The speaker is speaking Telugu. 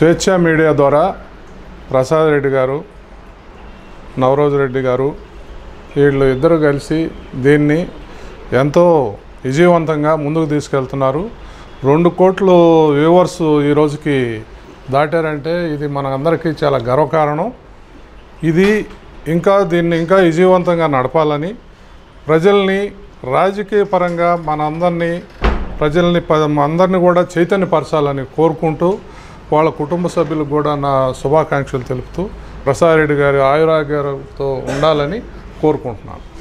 స్వేచ్ఛ మీడియా ద్వారా ప్రసాద్ రెడ్డి గారు నవరోజ్ రెడ్డి గారు వీళ్ళు ఇద్దరు కలిసి దీన్ని ఎంతో విజయవంతంగా ముందుకు తీసుకెళ్తున్నారు రెండు కోట్లు వ్యూవర్స్ ఈ రోజుకి దాటారంటే ఇది మన అందరికీ చాలా గర్వకారణం ఇది ఇంకా దీన్ని ఇంకా విజయవంతంగా నడపాలని ప్రజల్ని రాజకీయ పరంగా మన అందరినీ ప్రజల్ని ప అందరినీ కూడా చైతన్యపరచాలని కోరుకుంటూ వాళ్ళ కుటుంబ సభ్యులకు కూడా నా శుభాకాంక్షలు తెలుపుతూ ప్రసాద్ రెడ్డి గారి ఆయురాగ్యాలతో ఉండాలని కోరుకుంటున్నాను